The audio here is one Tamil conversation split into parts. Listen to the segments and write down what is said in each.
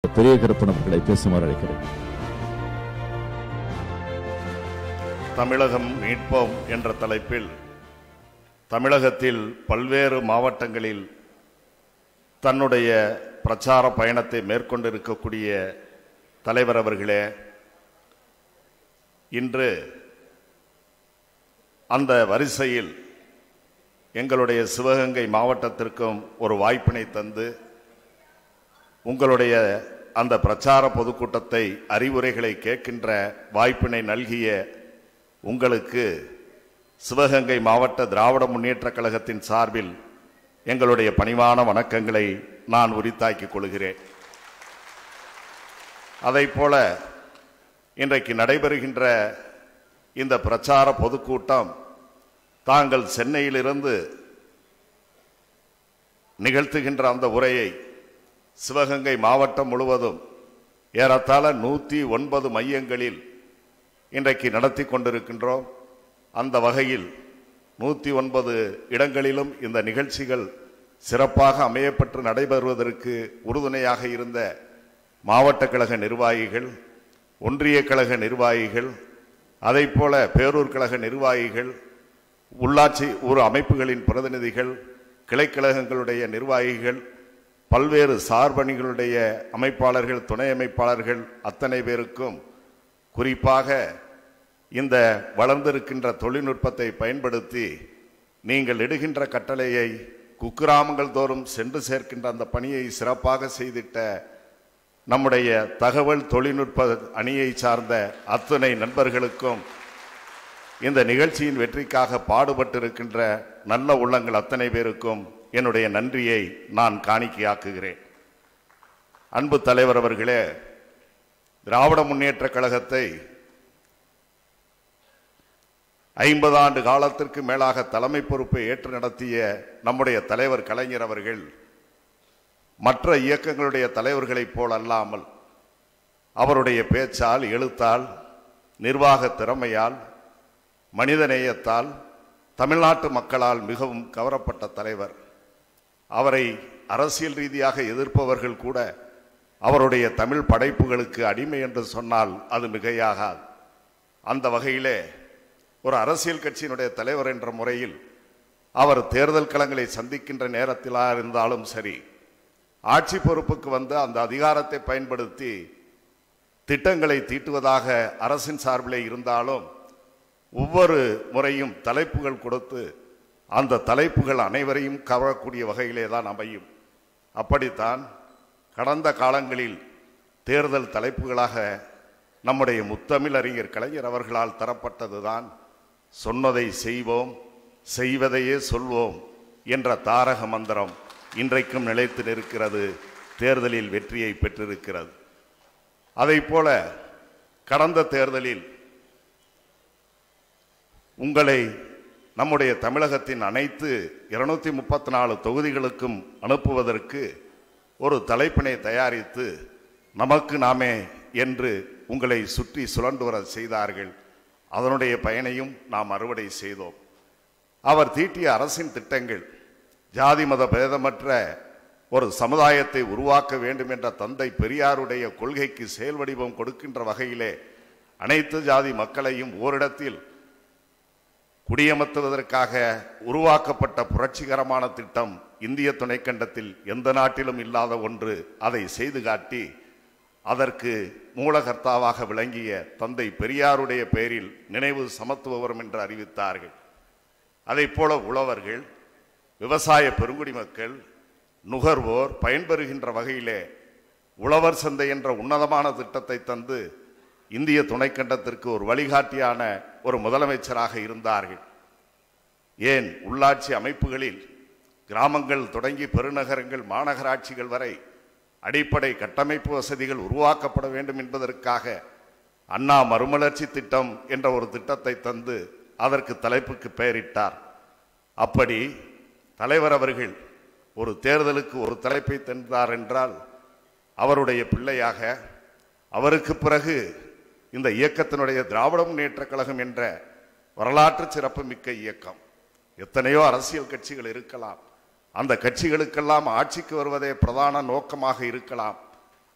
பெரிய கருப்பன் அவர்களை பேசுமாறு அழைக்கிறேன் தமிழகம் மீட்போம் என்ற தலைப்பில் தமிழகத்தில் பல்வேறு மாவட்டங்களில் தன்னுடைய பிரச்சார பயணத்தை மேற்கொண்டிருக்கக்கூடிய தலைவர் அவர்களே இன்று அந்த வரிசையில் எங்களுடைய சிவகங்கை மாவட்டத்திற்கும் ஒரு வாய்ப்பினை தந்து உங்களுடைய அந்த பிரச்சார பொதுக்கூட்டத்தை அறிவுரைகளை கேட்கின்ற வாய்ப்பினை நல்கிய உங்களுக்கு சிவகங்கை மாவட்ட திராவிட முன்னேற்றக் கழகத்தின் சார்பில் எங்களுடைய பணிவான வணக்கங்களை நான் உரித்தாக்கிக் கொள்கிறேன் அதைப் போல இன்றைக்கு நடைபெறுகின்ற இந்த பிரச்சார பொதுக்கூட்டம் தாங்கள் சென்னையிலிருந்து நிகழ்த்துகின்ற அந்த உரையை சிவகங்கை மாவட்டம் முழுவதும் ஏறத்தாழ நூற்றி ஒன்பது மையங்களில் இன்றைக்கு நடத்தி கொண்டிருக்கின்றோம் அந்த வகையில் நூற்றி ஒன்பது இடங்களிலும் இந்த நிகழ்ச்சிகள் சிறப்பாக அமையப்பட்டு நடைபெறுவதற்கு உறுதுணையாக இருந்த மாவட்ட கழக நிர்வாகிகள் ஒன்றிய கழக நிர்வாகிகள் அதைப்போல பேரூர் கழக நிர்வாகிகள் உள்ளாட்சி ஊர் அமைப்புகளின் பிரதிநிதிகள் கிளைக்கழகங்களுடைய நிர்வாகிகள் பல்வேறு சார்பணிகளுடைய அமைப்பாளர்கள் துணை அமைப்பாளர்கள் அத்தனை பேருக்கும் குறிப்பாக இந்த வளர்ந்திருக்கின்ற தொழில்நுட்பத்தை பயன்படுத்தி நீங்கள் இடுகின்ற கட்டளையை குக்கிராமங்கள் தோறும் சென்று சேர்க்கின்ற அந்த பணியை சிறப்பாக செய்திட்ட நம்முடைய தகவல் தொழில்நுட்ப அணியை சார்ந்த அத்தனை நண்பர்களுக்கும் இந்த நிகழ்ச்சியின் வெற்றிக்காக பாடுபட்டிருக்கின்ற நல்ல உள்ளங்கள் அத்தனை பேருக்கும் என்னுடைய நன்றியை நான் காணிக்கையாக்குகிறேன் அன்பு தலைவர் அவர்களே திராவிட முன்னேற்ற கழகத்தை ஐம்பது ஆண்டு காலத்திற்கு மேலாக தலைமை பொறுப்பை ஏற்று நடத்திய நம்முடைய தலைவர் கலைஞர் அவர்கள் மற்ற இயக்கங்களுடைய தலைவர்களைப் போல் அல்லாமல் அவருடைய பேச்சால் எழுத்தால் நிர்வாக திறமையால் மனிதநேயத்தால் தமிழ்நாட்டு மக்களால் மிகவும் கவரப்பட்ட தலைவர் அவரை அரசியல் ரீதியாக எதிர்ப்பவர்கள் கூட அவருடைய தமிழ் படைப்புகளுக்கு அடிமை என்று சொன்னால் அது மிகையாகாது அந்த வகையிலே ஒரு அரசியல் கட்சியினுடைய தலைவர் என்ற முறையில் அவர் தேர்தல் களங்களை சந்திக்கின்ற நேரத்திலா இருந்தாலும் சரி ஆட்சி பொறுப்புக்கு வந்து அந்த அதிகாரத்தை பயன்படுத்தி திட்டங்களை தீட்டுவதாக அரசின் சார்பிலே இருந்தாலும் ஒவ்வொரு முறையும் தலைப்புகள் கொடுத்து அந்த தலைப்புகள் அனைவரையும் கவரக்கூடிய வகையிலே தான் அமையும் அப்படித்தான் கடந்த காலங்களில் தேர்தல் தலைப்புகளாக நம்முடைய முத்தமிழ் அறிஞர் கலைஞர் அவர்களால் தரப்பட்டதுதான் சொன்னதை செய்வோம் செய்வதையே சொல்வோம் என்ற தாரக மந்திரம் இன்றைக்கும் நிலைத்து நிற்கிறது தேர்தலில் வெற்றியை பெற்றிருக்கிறது அதைப் போல கடந்த தேர்தலில் உங்களை நம்முடைய தமிழகத்தின் அனைத்து இருநூத்தி முப்பத்தி நாலு தொகுதிகளுக்கும் அனுப்புவதற்கு ஒரு தலைப்பினை தயாரித்து நமக்கு நாமே என்று உங்களை சுற்றி சுழண்டு வர செய்தார்கள் அதனுடைய பயனையும் நாம் அறுவடை செய்தோம் அவர் தீட்டிய அரசின் திட்டங்கள் ஜாதி மத பேதமற்ற ஒரு சமுதாயத்தை உருவாக்க வேண்டும் என்ற தந்தை பெரியாருடைய கொள்கைக்கு செயல் வடிவம் கொடுக்கின்ற வகையிலே அனைத்து ஜாதி மக்களையும் ஓரிடத்தில் குடியமர்த்துவதற்காக உருவாக்கப்பட்ட புரட்சிகரமான திட்டம் இந்திய துணைக்கண்டத்தில் எந்த நாட்டிலும் இல்லாத ஒன்று அதை செய்து காட்டி அதற்கு மூலகர்த்தாவாக விளங்கிய தந்தை பெரியாருடைய பெயரில் நினைவு சமத்துவவரம் என்று அறிவித்தார்கள் அதைப் போல உழவர்கள் விவசாய பெருங்குடி மக்கள் நுகர்வோர் பயன்பெறுகின்ற வகையிலே உழவர் சந்தை என்ற உன்னதமான திட்டத்தை தந்து இந்திய துணைக்கண்டத்திற்கு ஒரு வழிகாட்டியான ஒரு முதலமைச்சராக இருந்தார்கள் ஏன் உள்ளாட்சி அமைப்புகளில் கிராமங்கள் தொடங்கி பெருநகரங்கள் மாநகராட்சிகள் வரை அடிப்படை கட்டமைப்பு வசதிகள் உருவாக்கப்பட வேண்டும் என்பதற்காக அண்ணா மறுமலர்ச்சி திட்டம் என்ற ஒரு திட்டத்தை தந்து அதற்கு தலைப்புக்கு பெயரிட்டார் அப்படி தலைவர் அவர்கள் ஒரு தேர்தலுக்கு ஒரு தலைப்பை தந்தார் என்றால் அவருடைய பிள்ளையாக அவருக்கு பிறகு இந்த இயக்கத்தினுடைய திராவிட முன்னேற்ற கழகம் என்ற வரலாற்று சிறப்புமிக்க இயக்கம் எத்தனையோ அரசியல் கட்சிகள் இருக்கலாம் அந்த கட்சிகளுக்கெல்லாம் ஆட்சிக்கு வருவதே பிரதான நோக்கமாக இருக்கலாம்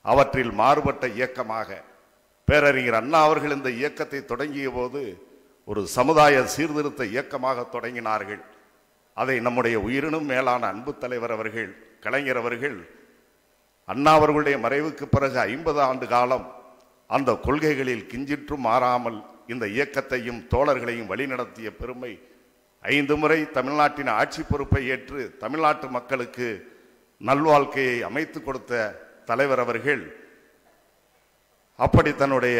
அவற்றில் மாறுபட்ட இயக்கமாக பேரறிஞர் அண்ணா அவர்கள் இந்த இயக்கத்தை தொடங்கிய போது ஒரு சமுதாய சீர்திருத்த இயக்கமாக தொடங்கினார்கள் அதை நம்முடைய உயிரினும் மேலான அன்பு தலைவர் அவர்கள் கலைஞர் அவர்கள் அண்ணா அவர்களுடைய மறைவுக்கு பிறகு ஐம்பது ஆண்டு காலம் அந்த கொள்கைகளில் கிஞ்சிற்றும் மாறாமல் இந்த இயக்கத்தையும் தோழர்களையும் வழிநடத்திய பெருமை ஐந்து முறை தமிழ்நாட்டின் ஆட்சி பொறுப்பை ஏற்று தமிழ்நாட்டு மக்களுக்கு நல்வாழ்க்கையை அமைத்து கொடுத்த தலைவர் அவர்கள் அப்படி தன்னுடைய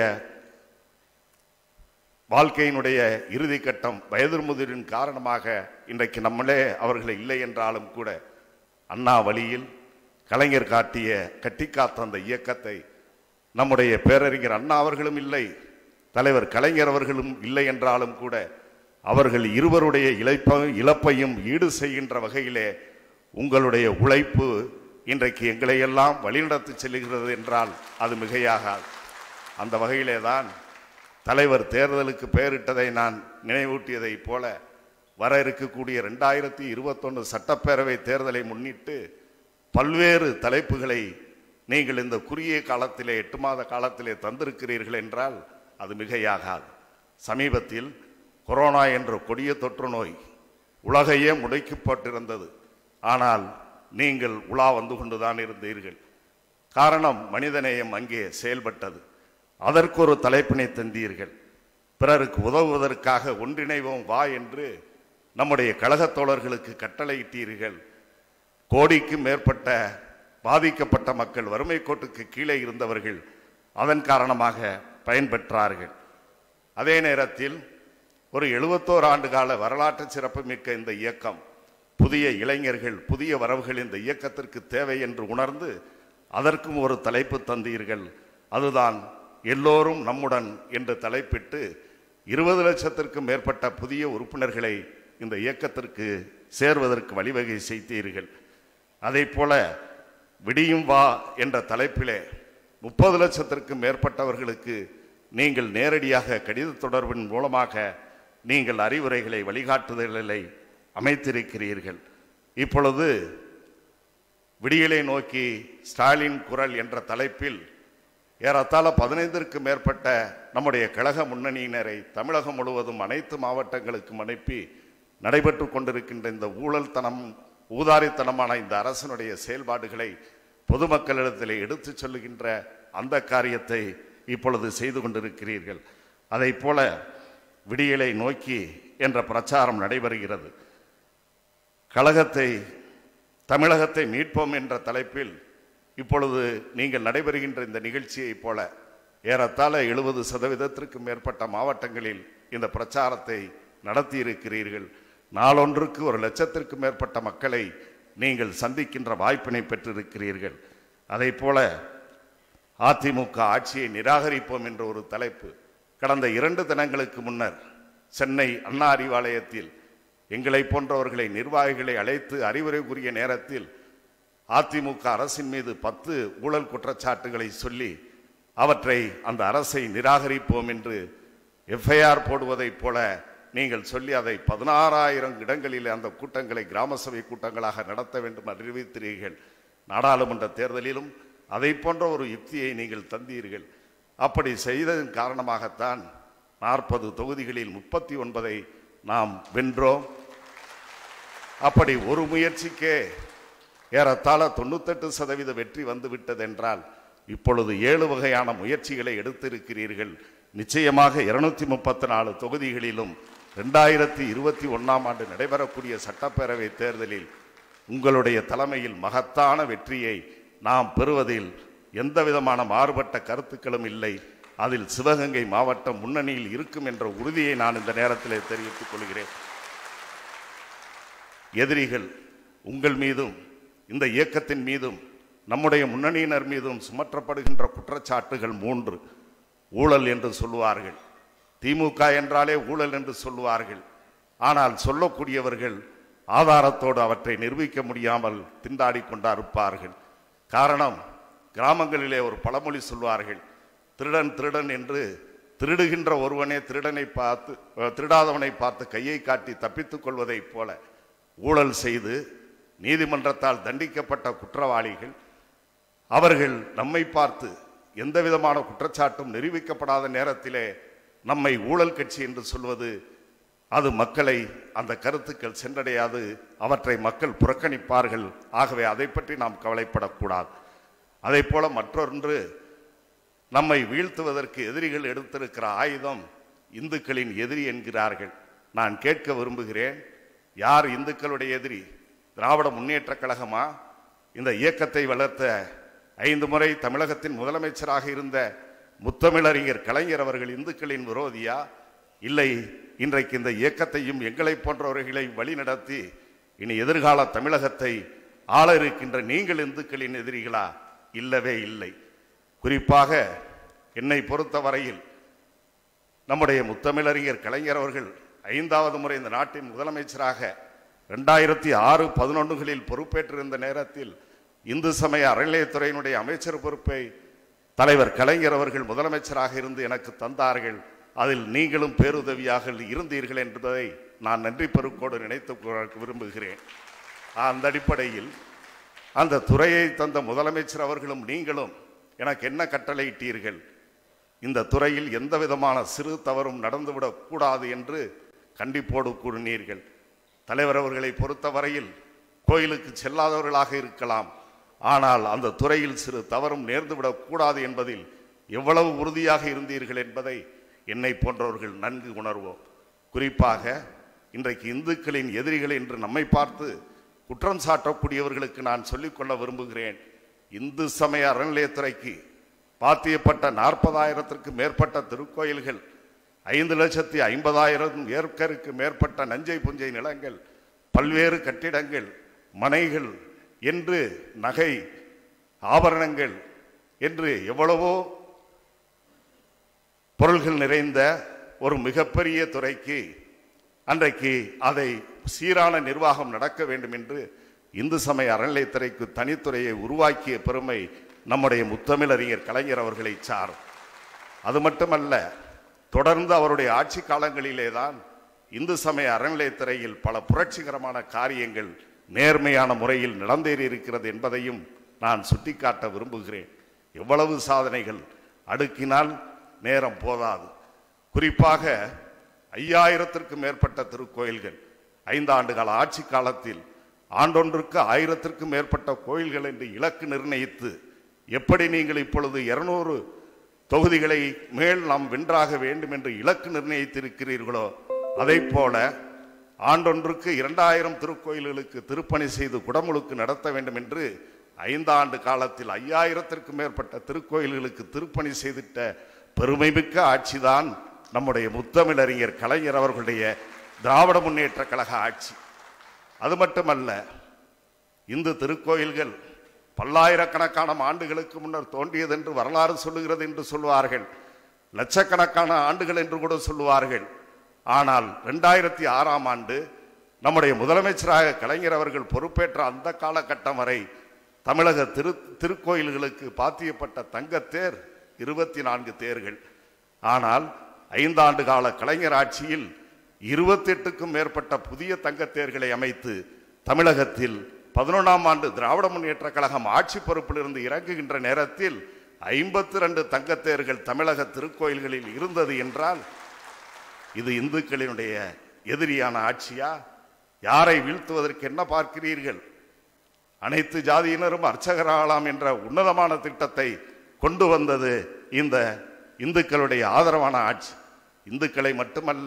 வாழ்க்கையினுடைய இறுதி கட்டம் வயது முதிரின் காரணமாக இன்றைக்கு நம்மளே அவர்கள் இல்லை என்றாலும் கூட அண்ணா வழியில் கலைஞர் காட்டிய கட்டிக்காத்த அந்த இயக்கத்தை நம்முடைய பேரறிஞர் அண்ணா அவர்களும் இல்லை தலைவர் கலைஞர் அவர்களும் இல்லை என்றாலும் கூட அவர்கள் இருவருடைய இழப்ப இழப்பையும் ஈடு செய்கின்ற வகையிலே உங்களுடைய உழைப்பு இன்றைக்கு எங்களை எல்லாம் வழிநடத்தி செல்கிறது என்றால் அது மிகையாகாது அந்த வகையிலே தான் தலைவர் தேர்தலுக்கு பெயரிட்டதை நான் நினைவூட்டியதைப் போல வர இருக்கக்கூடிய ரெண்டாயிரத்தி இருபத்தொன்று சட்டப்பேரவை தேர்தலை முன்னிட்டு பல்வேறு தலைப்புகளை நீங்கள் இந்த குறுகிய காலத்திலே எட்டு மாத காலத்திலே தந்திருக்கிறீர்கள் என்றால் அது மிகையாகாது சமீபத்தில் கொரோனா என்ற கொடிய தொற்று நோய் உலகையே முடக்கப்பட்டிருந்தது ஆனால் நீங்கள் உலா வந்து கொண்டுதான் இருந்தீர்கள் காரணம் மனிதநேயம் அங்கே செயல்பட்டது அதற்கு ஒரு தலைப்பினை தந்தீர்கள் பிறருக்கு உதவுவதற்காக ஒன்றிணைவோம் வா என்று நம்முடைய கழகத் தோழர்களுக்கு கட்டளையிட்டீர்கள் கோடிக்கு மேற்பட்ட பாதிக்கப்பட்ட மக்கள் வறுமை கோட்டுக்கு கீழே இருந்தவர்கள் அதன் காரணமாக பயன்பெற்றார்கள் அதே நேரத்தில் ஒரு எழுபத்தோரு ஆண்டு கால வரலாற்று சிறப்புமிக்க இந்த இயக்கம் புதிய இளைஞர்கள் புதிய வரவுகள் இந்த இயக்கத்திற்கு தேவை என்று உணர்ந்து அதற்கும் ஒரு தலைப்பு தந்தீர்கள் அதுதான் எல்லோரும் நம்முடன் என்று தலைப்பிட்டு இருபது லட்சத்திற்கும் மேற்பட்ட புதிய உறுப்பினர்களை இந்த இயக்கத்திற்கு சேர்வதற்கு வழிவகை செய்தீர்கள் அதே போல விடியும் வா என்ற தலைப்பிலே முப்பது லட்சத்திற்கும் மேற்பட்டவர்களுக்கு நீங்கள் நேரடியாக கடித தொடர்பின் மூலமாக நீங்கள் அறிவுரைகளை வழிகாட்டுதல்களை அமைத்திருக்கிறீர்கள் இப்பொழுது விடியலை நோக்கி ஸ்டாலின் குரல் என்ற தலைப்பில் ஏறத்தாழ பதினைந்திற்கு மேற்பட்ட நம்முடைய கழக முன்னணியினரை தமிழகம் முழுவதும் அனைத்து மாவட்டங்களுக்கும் அனுப்பி நடைபெற்று கொண்டிருக்கின்ற இந்த ஊழல்தனம் ஊதாரித்தனமான இந்த அரசனுடைய செயல்பாடுகளை பொதுமக்களிடத்திலே எடுத்துச் சொல்லுகின்ற அந்த காரியத்தை இப்பொழுது செய்து கொண்டிருக்கிறீர்கள் அதைப் போல விடியலை நோக்கி என்ற பிரச்சாரம் நடைபெறுகிறது கழகத்தை தமிழகத்தை மீட்போம் என்ற தலைப்பில் இப்பொழுது நீங்கள் நடைபெறுகின்ற இந்த நிகழ்ச்சியைப் போல ஏறத்தாழ எழுபது சதவீதத்திற்கு மேற்பட்ட மாவட்டங்களில் இந்த பிரச்சாரத்தை நடத்தியிருக்கிறீர்கள் நாளொன்றுக்கு ஒரு லட்சத்திற்கு மேற்பட்ட மக்களை நீங்கள் சந்திக்கின்ற வாய்ப்பினை பெற்றிருக்கிறீர்கள் அதை போல அதிமுக ஆட்சியை நிராகரிப்போம் என்ற ஒரு தலைப்பு கடந்த இரண்டு தினங்களுக்கு முன்னர் சென்னை அண்ணா அறிவாலயத்தில் எங்களை போன்றவர்களை நிர்வாகிகளை அழைத்து அறிவுரை கூறிய நேரத்தில் அதிமுக அரசின் மீது பத்து ஊழல் குற்றச்சாட்டுகளை சொல்லி அவற்றை அந்த அரசை நிராகரிப்போம் என்று எஃப்ஐஆர் போடுவதைப் போல நீங்கள் சொல்லி அதை பதினாறாயிரம் இடங்களில் அந்த கூட்டங்களை கிராம சபை கூட்டங்களாக நடத்த வேண்டும் என்று அறிவித்தீர்கள் நாடாளுமன்ற தேர்தலிலும் அதை போன்ற ஒரு யுக்தியை நீங்கள் தந்தீர்கள் அப்படி செய்ததன் காரணமாகத்தான் நாற்பது தொகுதிகளில் முப்பத்தி ஒன்பதை நாம் வென்றோம் அப்படி ஒரு முயற்சிக்கே ஏறத்தாழ தொண்ணூத்தெட்டு சதவீத வெற்றி வந்துவிட்டது என்றால் இப்பொழுது ஏழு வகையான முயற்சிகளை எடுத்திருக்கிறீர்கள் நிச்சயமாக இருநூத்தி முப்பத்தி நாலு தொகுதிகளிலும் ரெண்டாயிரத்தி இருபத்தி ஒன்னாம் ஆண்டு நடைபெறக்கூடிய சட்டப்பேரவை தேர்தலில் உங்களுடைய தலைமையில் மகத்தான வெற்றியை நாம் பெறுவதில் எந்த விதமான மாறுபட்ட கருத்துக்களும் இல்லை அதில் சிவகங்கை மாவட்டம் முன்னணியில் இருக்கும் என்ற உறுதியை நான் இந்த நேரத்திலே தெரிவித்துக் கொள்கிறேன் எதிரிகள் உங்கள் மீதும் இந்த இயக்கத்தின் மீதும் நம்முடைய முன்னணியினர் மீதும் சுமற்றப்படுகின்ற குற்றச்சாட்டுகள் மூன்று ஊழல் என்று சொல்லுவார்கள் திமுக என்றாலே ஊழல் என்று சொல்லுவார்கள் ஆனால் சொல்லக்கூடியவர்கள் ஆதாரத்தோடு அவற்றை நிரூபிக்க முடியாமல் திண்டாடி கொண்டா இருப்பார்கள் காரணம் கிராமங்களிலே ஒரு பழமொழி சொல்வார்கள் திருடன் திருடன் என்று திருடுகின்ற ஒருவனே திருடனை பார்த்து அஹ், திருடாதவனை பார்த்து கையை காட்டி தப்பித்துக் கொள்வதைப் போல ஊழல் செய்து நீதிமன்றத்தால் தண்டிக்கப்பட்ட குற்றவாளிகள் அவர்கள் நம்மை பார்த்து எந்த விதமான குற்றச்சாட்டும் நிரூபிக்கப்படாத நேரத்திலே நம்மை ஊழல் கட்சி என்று சொல்வது அது மக்களை அந்த கருத்துக்கள் சென்றடையாது அவற்றை மக்கள் புறக்கணிப்பார்கள் ஆகவே அதை பற்றி நாம் கவலைப்படக்கூடாது அதே போல மற்றொன்று நம்மை வீழ்த்துவதற்கு எதிரிகள் எடுத்திருக்கிற ஆயுதம் இந்துக்களின் எதிரி என்கிறார்கள் நான் கேட்க விரும்புகிறேன் யார் இந்துக்களுடைய எதிரி திராவிட முன்னேற்றக் கழகமா இந்த இயக்கத்தை வளர்த்த ஐந்து முறை தமிழகத்தின் முதலமைச்சராக இருந்த முத்தமிழறிஞர் கலைஞர் அவர்கள் இந்துக்களின் விரோதியா இல்லை இன்றைக்கு இந்த இயக்கத்தையும் எங்களை போன்றவர்களை வழிநடத்தி இனி எதிர்கால தமிழகத்தை ஆள இருக்கின்ற நீங்கள் இந்துக்களின் எதிரிகளா இல்லவே இல்லை குறிப்பாக என்னை பொறுத்தவரையில் நம்முடைய முத்தமிழறிஞர் கலைஞர் அவர்கள் ஐந்தாவது முறை இந்த நாட்டின் முதலமைச்சராக ரெண்டாயிரத்தி ஆறு பதினொன்றுகளில் பொறுப்பேற்றிருந்த நேரத்தில் இந்து சமய அறநிலையத்துறையினுடைய அமைச்சர் பொறுப்பை தலைவர் கலைஞர் அவர்கள் முதலமைச்சராக இருந்து எனக்கு தந்தார்கள் அதில் நீங்களும் பேருதவியாக இருந்தீர்கள் என்பதை நான் நன்றி பெருக்கோடு நினைத்து கூற விரும்புகிறேன் அந்த அடிப்படையில் அந்த துறையை தந்த முதலமைச்சர் அவர்களும் நீங்களும் எனக்கு என்ன கட்டளையிட்டீர்கள் இந்த துறையில் எந்த விதமான சிறு தவறும் நடந்துவிடக் கூடாது என்று கண்டிப்போடு கூறினீர்கள் தலைவர் அவர்களை பொறுத்தவரையில் கோயிலுக்கு செல்லாதவர்களாக இருக்கலாம் ஆனால் அந்த துறையில் சிறு தவறும் நேர்ந்துவிடக் கூடாது என்பதில் எவ்வளவு உறுதியாக இருந்தீர்கள் என்பதை என்னை போன்றவர்கள் நன்கு உணர்வோம் குறிப்பாக இன்றைக்கு இந்துக்களின் எதிரிகள் என்று நம்மை பார்த்து குற்றம் சாட்டக்கூடியவர்களுக்கு நான் சொல்லிக்கொள்ள விரும்புகிறேன் இந்து சமய அறநிலையத்துறைக்கு பாத்தியப்பட்ட நாற்பதாயிரத்திற்கு மேற்பட்ட திருக்கோயில்கள் ஐந்து லட்சத்தி ஐம்பதாயிரம் ஏக்கருக்கு மேற்பட்ட நஞ்சை புஞ்சை நிலங்கள் பல்வேறு கட்டிடங்கள் மனைகள் என்று நகை ஆபரணங்கள் என்று எவ்வளவோ பொருள்கள் நிறைந்த ஒரு மிகப்பெரிய துறைக்கு அன்றைக்கு அதை சீரான நிர்வாகம் நடக்க வேண்டும் என்று இந்து சமய அறநிலையத்துறைக்கு தனித்துறையை உருவாக்கிய பெருமை நம்முடைய முத்தமிழறிஞர் கலைஞர் அவர்களை சார் அது மட்டுமல்ல தொடர்ந்து அவருடைய ஆட்சி காலங்களிலே தான் இந்து சமய அறநிலையத்துறையில் பல புரட்சிகரமான காரியங்கள் நேர்மையான முறையில் நடந்தேறி இருக்கிறது என்பதையும் நான் சுட்டிக்காட்ட விரும்புகிறேன் எவ்வளவு சாதனைகள் அடுக்கினால் நேரம் போதாது குறிப்பாக ஐயாயிரத்திற்கு மேற்பட்ட திருக்கோயில்கள் ஐந்தாண்டு கால ஆட்சி காலத்தில் ஆண்டொன்றுக்கு ஆயிரத்திற்கும் மேற்பட்ட கோயில்கள் என்று இலக்கு நிர்ணயித்து எப்படி நீங்கள் இப்பொழுது இருநூறு தொகுதிகளை மேல் நாம் வென்றாக வேண்டும் என்று இலக்கு நிர்ணயித்திருக்கிறீர்களோ அதை போல ஆண்டொன்றுக்கு இரண்டாயிரம் திருக்கோயில்களுக்கு திருப்பணி செய்து குடமுழுக்கு நடத்த வேண்டும் என்று ஐந்தாண்டு காலத்தில் ஐயாயிரத்திற்கும் மேற்பட்ட திருக்கோயில்களுக்கு திருப்பணி செய்திட்ட பெருமைமிக்க ஆட்சிதான் நம்முடைய முத்தமிழறிஞர் கலைஞர் அவர்களுடைய திராவிட முன்னேற்ற கழக ஆட்சி அது மட்டுமல்ல இந்து திருக்கோயில்கள் பல்லாயிரக்கணக்கான ஆண்டுகளுக்கு முன்னர் தோன்றியது என்று வரலாறு சொல்லுகிறது என்று சொல்வார்கள் லட்சக்கணக்கான ஆண்டுகள் என்று கூட சொல்லுவார்கள் ஆனால் ரெண்டாயிரத்தி ஆறாம் ஆண்டு நம்முடைய முதலமைச்சராக கலைஞர் அவர்கள் பொறுப்பேற்ற அந்த காலகட்டம் வரை தமிழக திரு திருக்கோயில்களுக்கு பாத்தியப்பட்ட தங்கத்தேர் இருபத்தி நான்கு தேர்கள் ஆனால் ஐந்தாண்டு கால கலைஞர் ஆட்சியில் இருபத்தெட்டுக்கும் மேற்பட்ட புதிய தங்கத்தேர்களை அமைத்து தமிழகத்தில் பதினொன்றாம் ஆண்டு திராவிட முன்னேற்ற கழகம் ஆட்சி பொறுப்பிலிருந்து இறங்குகின்ற நேரத்தில் ஐம்பத்தி ரெண்டு தங்கத்தேர்கள் தமிழக திருக்கோயில்களில் இருந்தது என்றால் இது இந்துக்களினுடைய எதிரியான ஆட்சியா யாரை வீழ்த்துவதற்கு என்ன பார்க்கிறீர்கள் அனைத்து ஜாதியினரும் அர்ச்சகராகலாம் என்ற உன்னதமான திட்டத்தை கொண்டு வந்தது இந்த இந்துக்களுடைய ஆதரவான ஆட்சி இந்துக்களை மட்டுமல்ல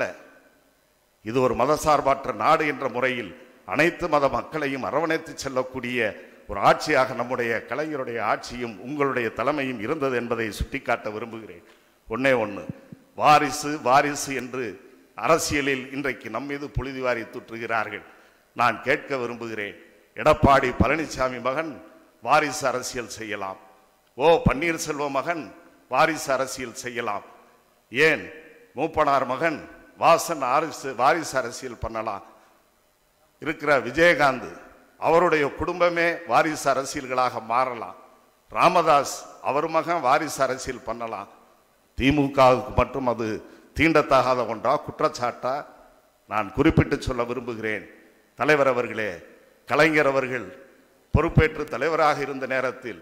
இது ஒரு மதசார்பற்ற நாடு என்ற முறையில் அனைத்து மத மக்களையும் அரவணைத்து செல்லக்கூடிய ஒரு ஆட்சியாக நம்முடைய கலைஞருடைய ஆட்சியும் உங்களுடைய தலைமையும் இருந்தது என்பதை சுட்டிக்காட்ட விரும்புகிறேன் ஒன்னே ஒன்று வாரிசு வாரிசு என்று அரசியலில் இன்றைக்கு நம் மீது புழுதி வாரி தூற்றுகிறார்கள் நான் கேட்க விரும்புகிறேன் எடப்பாடி பழனிசாமி மகன் வாரிசு அரசியல் செய்யலாம் ஓ பன்னீர்செல்வம் மகன் வாரிசு அரசியல் செய்யலாம் ஏன் மூப்பனார் மகன் வாசன் வாரிசு வாரிசு அரசியல் பண்ணலாம் இருக்கிற விஜயகாந்த் அவருடைய குடும்பமே வாரிசு அரசியல்களாக மாறலாம் ராமதாஸ் அவர் மகன் வாரிசு அரசியல் பண்ணலாம் திமுகவுக்கு மட்டும் அது தீண்டத்தகாத ஒன்றா குற்றச்சாட்டா நான் குறிப்பிட்டு சொல்ல விரும்புகிறேன் தலைவர் அவர்களே கலைஞர் அவர்கள் பொறுப்பேற்று தலைவராக இருந்த நேரத்தில்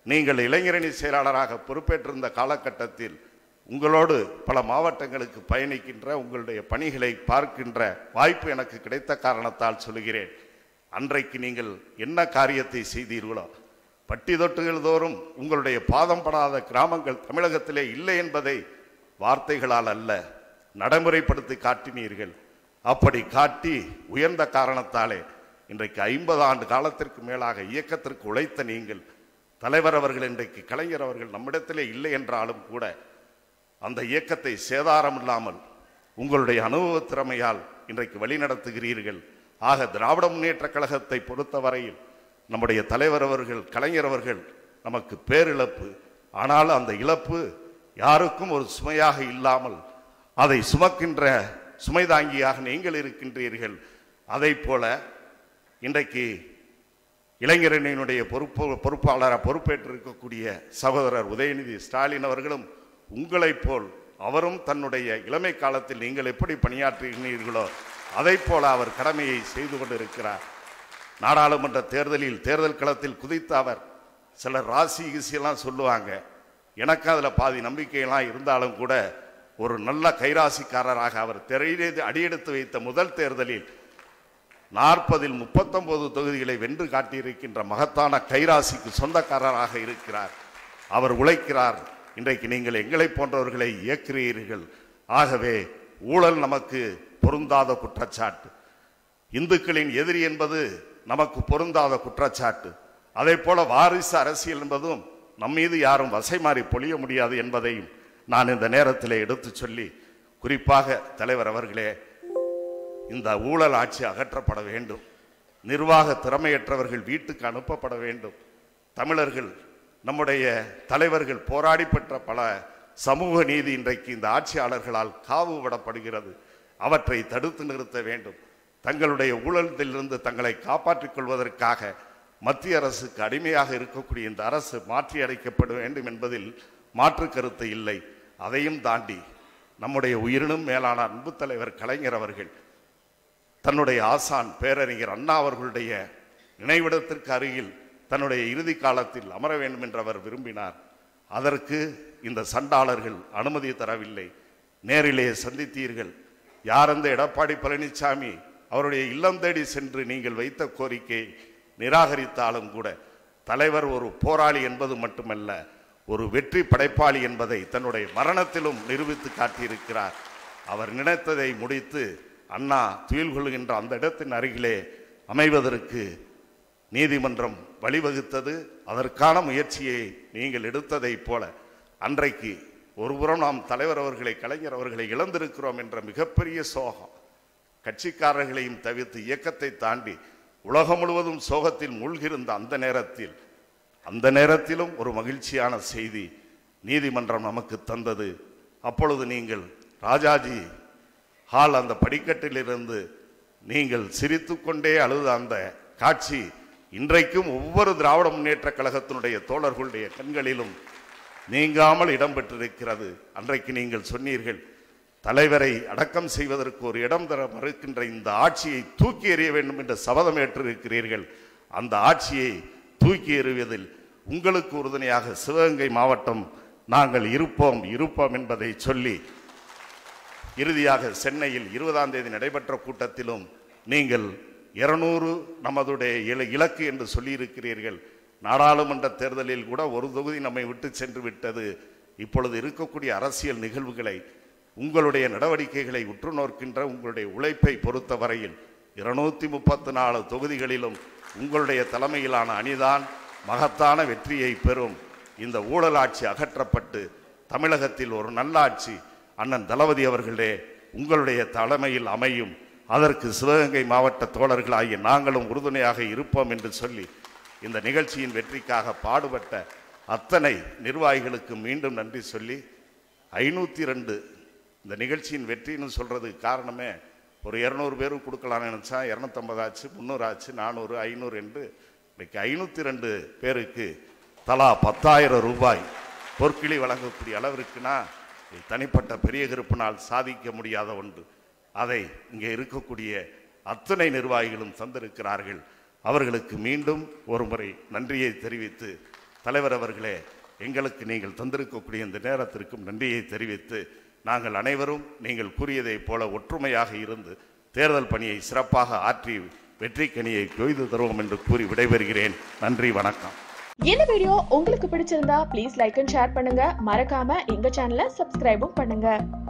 நீங்கள் இளைஞரணி செயலாளராக பொறுப்பேற்றிருந்த காலகட்டத்தில் உங்களோடு பல மாவட்டங்களுக்கு பயணிக்கின்ற உங்களுடைய பணிகளை பார்க்கின்ற வாய்ப்பு எனக்கு கிடைத்த காரணத்தால் சொல்கிறேன் அன்றைக்கு நீங்கள் என்ன காரியத்தை செய்தீர்களோ பட்டி தொட்டுகள் தோறும் உங்களுடைய பாதம் படாத கிராமங்கள் தமிழகத்திலே இல்லை என்பதை வார்த்தைகளால் அல்ல நடைமுறைப்படுத்தி காட்டினீர்கள் அப்படி காட்டி உயர்ந்த காரணத்தாலே இன்றைக்கு ஐம்பது ஆண்டு காலத்திற்கு மேலாக இயக்கத்திற்கு உழைத்த நீங்கள் தலைவர் அவர்கள் இன்றைக்கு கலைஞர் அவர்கள் நம்மிடத்திலே இல்லை என்றாலும் கூட அந்த இயக்கத்தை சேதாரம் இல்லாமல் உங்களுடைய அனுபவ திறமையால் இன்றைக்கு வழிநடத்துகிறீர்கள் ஆக திராவிட முன்னேற்ற கழகத்தை பொறுத்தவரையில் நம்முடைய தலைவர் அவர்கள் கலைஞர் அவர்கள் நமக்கு பேரிழப்பு ஆனால் அந்த இழப்பு யாருக்கும் ஒரு சுமையாக இல்லாமல் அதை சுமக்கின்ற சுமை தாங்கியாக நீங்கள் இருக்கின்றீர்கள் அதை போல இன்றைக்கு இளைஞரணியினுடைய பொறுப்பு பொறுப்பாளராக பொறுப்பேற்றிருக்கக்கூடிய சகோதரர் உதயநிதி ஸ்டாலின் அவர்களும் உங்களைப் போல் அவரும் தன்னுடைய இளமை காலத்தில் நீங்கள் எப்படி பணியாற்றுகிறீர்களோ அதை போல அவர் கடமையை செய்து கொண்டிருக்கிறார் நாடாளுமன்ற தேர்தலில் தேர்தல் களத்தில் குதித்த அவர் சிலர் ராசி கிசியெல்லாம் சொல்லுவாங்க எனக்கு அதில் பாதி நம்பிக்கையெல்லாம் இருந்தாலும் கூட ஒரு நல்ல கைராசிக்காரராக அவர் திரையிலே அடியெடுத்து வைத்த முதல் தேர்தலில் நாற்பதில் முப்பத்தொன்பது தொகுதிகளை வென்று காட்டியிருக்கின்ற மகத்தான கைராசிக்கு சொந்தக்காரராக இருக்கிறார் அவர் உழைக்கிறார் இன்றைக்கு நீங்கள் எங்களை போன்றவர்களை இயக்குகிறீர்கள் ஆகவே ஊழல் நமக்கு பொருந்தாத குற்றச்சாட்டு இந்துக்களின் எதிரி என்பது நமக்கு பொருந்தாத குற்றச்சாட்டு அதே போல வாரிசு அரசியல் என்பதும் நம் மீது யாரும் வசை மாறி பொழிய முடியாது என்பதையும் நான் இந்த நேரத்தில் எடுத்து சொல்லி குறிப்பாக தலைவர் அவர்களே இந்த ஊழல் ஆட்சி அகற்றப்பட வேண்டும் நிர்வாக திறமையற்றவர்கள் வீட்டுக்கு அனுப்பப்பட வேண்டும் தமிழர்கள் நம்முடைய தலைவர்கள் போராடி பெற்ற பல சமூக நீதி இன்றைக்கு இந்த ஆட்சியாளர்களால் காவு விடப்படுகிறது அவற்றை தடுத்து நிறுத்த வேண்டும் தங்களுடைய ஊழலிலிருந்து தங்களை காப்பாற்றிக் கொள்வதற்காக மத்திய அரசுக்கு அடிமையாக இருக்கக்கூடிய இந்த அரசு மாற்றி அடைக்கப்பட வேண்டும் என்பதில் மாற்று கருத்து இல்லை அதையும் தாண்டி நம்முடைய உயிரினும் மேலான அன்பு தலைவர் கலைஞர் அவர்கள் தன்னுடைய ஆசான் பேரறிஞர் அண்ணா அவர்களுடைய நினைவிடத்திற்கு அருகில் தன்னுடைய இறுதி காலத்தில் அமர வேண்டும் என்று அவர் விரும்பினார் அதற்கு இந்த சண்டாளர்கள் அனுமதி தரவில்லை நேரிலே சந்தித்தீர்கள் யார் அந்த எடப்பாடி பழனிசாமி அவருடைய இல்லம் தேடி சென்று நீங்கள் வைத்த கோரிக்கை நிராகரித்தாலும் கூட தலைவர் ஒரு போராளி என்பது மட்டுமல்ல ஒரு வெற்றி படைப்பாளி என்பதை தன்னுடைய மரணத்திலும் நிரூபித்து காட்டியிருக்கிறார் அவர் நினைத்ததை முடித்து அண்ணா துயில் கொள்கின்ற அந்த இடத்தின் அருகிலே அமைவதற்கு நீதிமன்றம் வழிவகுத்தது அதற்கான முயற்சியை நீங்கள் எடுத்ததைப் போல அன்றைக்கு ஒருபுறம் நாம் தலைவர் அவர்களை கலைஞர் அவர்களை இழந்திருக்கிறோம் என்ற மிகப்பெரிய சோகம் கட்சிக்காரர்களையும் தவிர்த்து இயக்கத்தை தாண்டி உலகம் முழுவதும் சோகத்தில் மூழ்கியிருந்த அந்த நேரத்தில் அந்த நேரத்திலும் ஒரு மகிழ்ச்சியான செய்தி நீதிமன்றம் நமக்கு தந்தது அப்பொழுது நீங்கள் ராஜாஜி ஹால் அந்த படிக்கட்டிலிருந்து நீங்கள் சிரித்துக்கொண்டே அழுத அந்த காட்சி இன்றைக்கும் ஒவ்வொரு திராவிட முன்னேற்ற கழகத்தினுடைய தோழர்களுடைய கண்களிலும் நீங்காமல் இடம்பெற்றிருக்கிறது அன்றைக்கு நீங்கள் சொன்னீர்கள் தலைவரை அடக்கம் செய்வதற்கு ஒரு இடம் தர மறுக்கின்ற இந்த ஆட்சியை தூக்கி எறிய வேண்டும் என்று சபதம் ஏற்றிருக்கிறீர்கள் அந்த ஆட்சியை தூக்கி எறிவதில் உங்களுக்கு உறுதுணையாக சிவகங்கை மாவட்டம் நாங்கள் இருப்போம் இருப்போம் என்பதை சொல்லி இறுதியாக சென்னையில் இருபதாம் தேதி நடைபெற்ற கூட்டத்திலும் நீங்கள் இருநூறு நமதுடைய இல- இலக்கு என்று சொல்லியிருக்கிறீர்கள் நாடாளுமன்ற தேர்தலில் கூட ஒரு தொகுதி நம்மை விட்டு சென்று விட்டது இப்பொழுது இருக்கக்கூடிய அரசியல் நிகழ்வுகளை உங்களுடைய நடவடிக்கைகளை உற்று நோக்கின்ற உங்களுடைய உழைப்பை பொறுத்தவரையில் இருநூத்தி முப்பத்தி நாலு தொகுதிகளிலும் உங்களுடைய தலைமையிலான அணிதான் மகத்தான வெற்றியை பெறும் இந்த ஊழல் ஆட்சி அகற்றப்பட்டு தமிழகத்தில் ஒரு நல்ல ஆட்சி அண்ணன் தளபதி அவர்களே உங்களுடைய தலைமையில் அமையும் அதற்கு சிவகங்கை மாவட்ட தோழர்களாகிய நாங்களும் உறுதுணையாக இருப்போம் என்று சொல்லி இந்த நிகழ்ச்சியின் வெற்றிக்காக பாடுபட்ட அத்தனை நிர்வாகிகளுக்கு மீண்டும் நன்றி சொல்லி ஐநூற்றி ரெண்டு இந்த நிகழ்ச்சியின் வெற்றின்னு சொல்றதுக்கு காரணமே ஒரு இரநூறு பேருக்கு கொடுக்கலாம்னு நினச்சா இரநூத்தம்பது ஆச்சு முந்நூறு ஆச்சு நானூறு ஐநூறு என்று இன்னைக்கு ஐநூற்றி ரெண்டு பேருக்கு தலா பத்தாயிரம் ரூபாய் பொற்கிளி வழங்கக்கூடிய அளவிற்குனா இது தனிப்பட்ட பெரிய கருப்பினால் சாதிக்க முடியாத ஒன்று அதை இங்கே இருக்கக்கூடிய அத்தனை நிர்வாகிகளும் தந்திருக்கிறார்கள் அவர்களுக்கு மீண்டும் ஒரு முறை நன்றியை தெரிவித்து தலைவர் அவர்களே எங்களுக்கு நீங்கள் தந்திருக்கக்கூடிய இந்த நேரத்திற்கும் நன்றியை தெரிவித்து நாங்கள் அனைவரும் நீங்கள் கூறியதைப் போல ஒற்றுமையாக இருந்து தேர்தல் பணியை சிறப்பாக ஆற்றி வெற்றி கனியை கொய்து தருவோம் என்று கூறி விடைபெறுகிறேன் நன்றி வணக்கம் இந்த வீடியோ உங்களுக்கு பிடிச்சிருந்தா ப்ளீஸ் லைக் அண்ட் ஷேர் பண்ணுங்க மறக்காம எங்க சேனலை சப்ஸ்கிரைபும் பண்ணுங்க